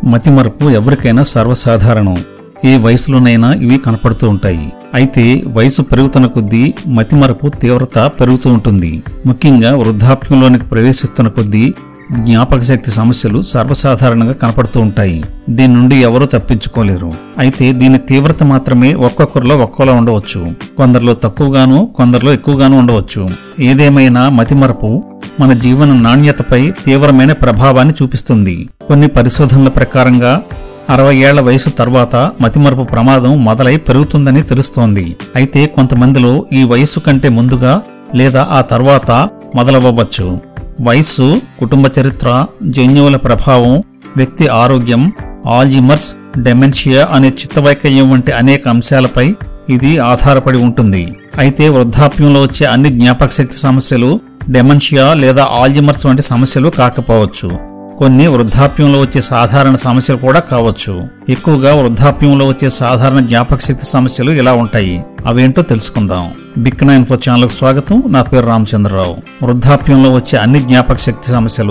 మతిమరుపు ఎవరికైనా సర్వసాధారణం ఏ వయసులోనైనా ఇవి కనపడుతూ ఉంటాయి అయితే వయసు పెరుగుతున్న కొద్దీ మతిమరుపు తీవ్రత పెరుగుతూ ఉంటుంది ముఖ్యంగా వృద్ధాప్యంలోనికి ప్రవేశిస్తున్న కొద్దీ జ్ఞాపక శక్తి సమస్యలు సర్వసాధారణంగా కనపడుతూ ఉంటాయి దీని నుండి ఎవరూ తప్పించుకోలేరు అయితే దీని తీవ్రత మాత్రమే ఒక్కొక్కరిలో ఒక్కోలా ఉండవచ్చు కొందరిలో తక్కువగాను కొందరిలో ఎక్కువగాను ఉండవచ్చు ఏదేమైనా మతిమరుపు మన జీవన నాణ్యతపై తీవ్రమైన ప్రభావాన్ని చూపిస్తుంది కొన్ని పరిశోధనల ప్రకారంగా అరవై ఏళ్ల వయసు తర్వాత మతిమరుపు ప్రమాదం మొదలై పెరుగుతుందని తెలుస్తోంది అయితే కొంతమందిలో ఈ వయస్సు కంటే ముందుగా లేదా ఆ తర్వాత మొదలవ్వచ్చు వయస్సు కుటుంబ చరిత్ర జన్యువుల ప్రభావం వ్యక్తి ఆరోగ్యం ఆల్జిమర్స్ డెమెన్షియా అనే చిత్తవైకల్యం వంటి అనేక అంశాలపై ఇది ఆధారపడి ఉంటుంది అయితే వృద్ధాప్యంలో వచ్చే అన్ని జ్ఞాపక శక్తి సమస్యలు డెమెన్షియా లేదా ఆల్జిమర్స్ వంటి సమస్యలు కాకపోవచ్చు కొన్ని వృద్ధాప్యంలో వచ్చే సాధారణ సమస్యలు కూడా కావచ్చు ఎక్కువగా వృద్ధాప్యంలో వచ్చే సాధారణ జ్ఞాపక శక్తి సమస్యలు ఇలా ఉంటాయి అవేంటో తెలుసుకుందాం బిగ్ నైన్ ఫోర్ ఛానల్కు స్వాగతం నా పేరు రామచంద్రరావు వృద్ధాప్యంలో వచ్చే అన్ని జ్ఞాపక శక్తి సమస్యలు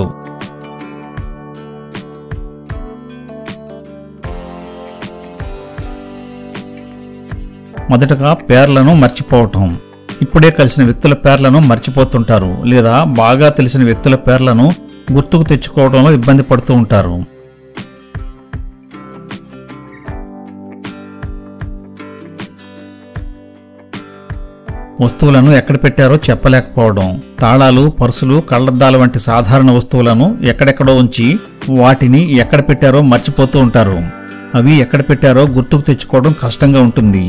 మొదటగా పేర్లను మర్చిపోవటం ఇప్పుడే కలిసిన వ్యక్తుల పేర్లను మర్చిపోతుంటారు లేదా బాగా తెలిసిన వ్యక్తుల పేర్లను గుర్తుకు తెచ్చుకోవడంలో ఇబ్బంది పడుతూ ఉంటారు వస్తువులను ఎక్కడ పెట్టారో చెప్పలేకపోవడం తాళాలు పర్సులు కళ్లద్దాలు వంటి సాధారణ వస్తువులను ఎక్కడెక్కడో ఉంచి వాటిని ఎక్కడ పెట్టారో మర్చిపోతూ ఉంటారు అవి ఎక్కడ పెట్టారో గుర్తుకు తెచ్చుకోవడం కష్టంగా ఉంటుంది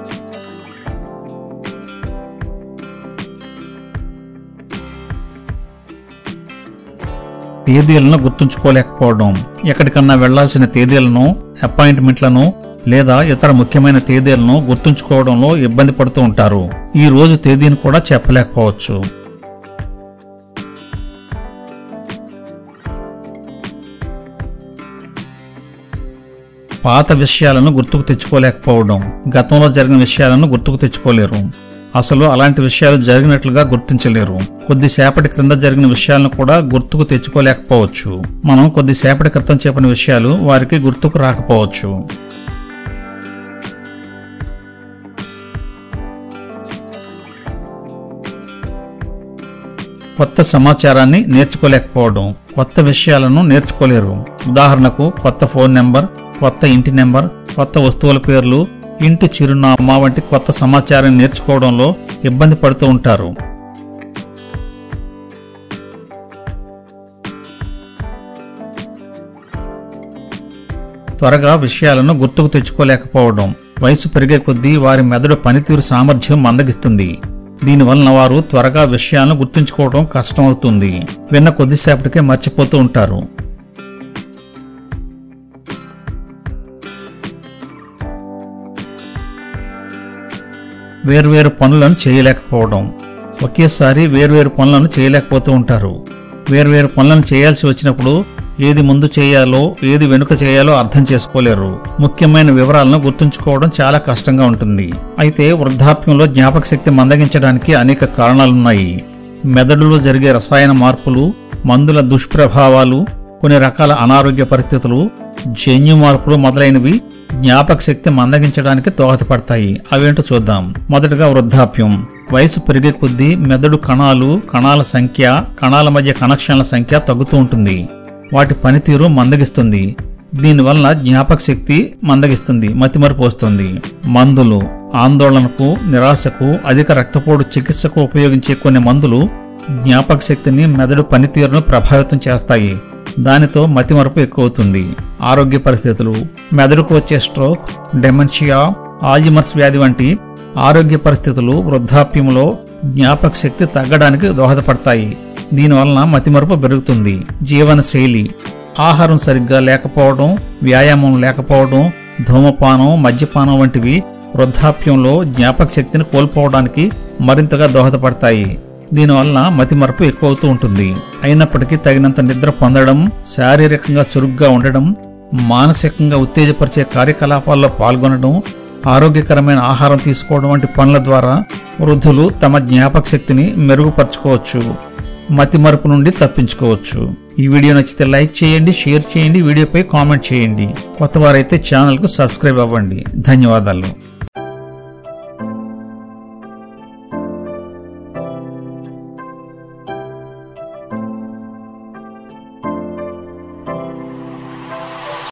తేదీలను గుర్తుంచుకోలేకపోవడం ఎక్కడికన్నా వెళ్లాల్సిన తేదీలను అపాయింట్మెంట్లను లేదా ఇతర ముఖ్యమైన తేదీలను గుర్తుంచుకోవడంలో ఇబ్బంది పడుతూ ఉంటారు ఈ రోజు తేదీని కూడా చెప్పలేకపోవచ్చు పాత విషయాలను గుర్తుకు తెచ్చుకోలేకపోవడం గతంలో జరిగిన విషయాలను గుర్తుకు తెచ్చుకోలేరు అసలు అలాంటి విషయాలు జరిగినట్లుగా గుర్తించలేరు కొద్దిసేపటి క్రింద జరిగిన విషయాలను కూడా గుర్తుకు తెచ్చుకోలేకపోవచ్చు మనం కొద్దిసేపటి క్రితం చెప్పిన విషయాలు వారికి గుర్తుకు రాకపోవచ్చు కొత్త సమాచారాన్ని నేర్చుకోలేకపోవడం కొత్త విషయాలను నేర్చుకోలేరు ఉదాహరణకు కొత్త ఫోన్ నెంబర్ కొత్త ఇంటి నెంబర్ కొత్త వస్తువుల పేర్లు ఇంటి చిరునామా వంటి కొత్త సమాచారం నేర్చుకోవడంలో ఇబ్బంది పడుతూ ఉంటారు త్వరగా విషయాలను గుర్తుకు తెచ్చుకోలేకపోవడం వయసు పెరిగే కొద్దీ వారి మెదడు పనితీరు సామర్థ్యం మందగిస్తుంది దీనివలన వారు త్వరగా విషయాలను గుర్తుంచుకోవడం కష్టమవుతుంది విన్న కొద్దిసేపటికే మర్చిపోతూ ఉంటారు వేర్వేరు పనులను చేయలేకపోవడం ఒకేసారి వేర్వేరు పనులను చేయలేకపోతూ ఉంటారు వేర్వేరు పనులను చేయాల్సి వచ్చినప్పుడు ఏది ముందు చేయాలో ఏది వెనుక చేయాలో అర్థం చేసుకోలేరు ముఖ్యమైన వివరాలను గుర్తుంచుకోవడం చాలా కష్టంగా ఉంటుంది అయితే వృద్ధాప్యంలో జ్ఞాపక శక్తి మందగించడానికి అనేక కారణాలున్నాయి మెదడులో జరిగే రసాయన మార్పులు మందుల దుష్ప్రభావాలు కొన్ని రకాల అనారోగ్య పరిస్థితులు జన్యు మార్పులు మొదలైనవి జ్ఞాపక శక్తి మందగించడానికి దోహదపడతాయి అవేంటో చూద్దాం మొదటగా వృద్ధాప్యం వయసు పెరిగే కొద్దీ మెదడు కణాలు కణాల సంఖ్య కణాల మధ్య కనెక్షన్ల సంఖ్య తగ్గుతూ ఉంటుంది వాటి పనితీరు మందగిస్తుంది దీనివలన జ్ఞాపక శక్తి మందగిస్తుంది మతిమరుపు వస్తుంది మందులు ఆందోళనకు నిరాశకు అధిక రక్తపోటు చికిత్సకు ఉపయోగించే కొన్ని మందులు జ్ఞాపక శక్తిని మెదడు పనితీరును ప్రభావితం చేస్తాయి దానితో మతిమరుపు ఎక్కువవుతుంది ఆరోగ్య పరిస్థితులు మెదడుకు వచ్చే స్ట్రోక్ డెమెన్షియా ఆల్జిమర్స్ వ్యాధి వంటి ఆరోగ్య పరిస్థితులు వృద్ధాప్యంలో జ్ఞాపక శక్తి తగ్గడానికి దోహదపడతాయి దీనివలన మతిమరుపు పెరుగుతుంది జీవన శైలి ఆహారం సరిగ్గా లేకపోవడం వ్యాయామం లేకపోవడం ధూమపానం మద్యపానం వంటివి వృద్ధాప్యంలో జ్ఞాపక శక్తిని కోల్పోవడానికి మరింతగా దోహదపడతాయి దీనివలన మతిమరుపు ఎక్కువవుతూ ఉంటుంది అయినప్పటికీ తగినంత నిద్ర పొందడం శారీరకంగా చురుగ్గా ఉండడం మానసికంగా ఉత్తేజపరిచే కార్యకలాపాల్లో పాల్గొనడం ఆరోగ్యకరమైన ఆహారం తీసుకోవడం వంటి పనుల ద్వారా వృద్ధులు తమ జ్ఞాపక శక్తిని మెరుగుపరచుకోవచ్చు మతిమరుపు నుండి తప్పించుకోవచ్చు ఈ వీడియో నచ్చితే లైక్ చేయండి షేర్ చేయండి వీడియోపై కామెంట్ చేయండి కొత్త వారైతే ఛానల్కు సబ్స్క్రైబ్ అవ్వండి ధన్యవాదాలు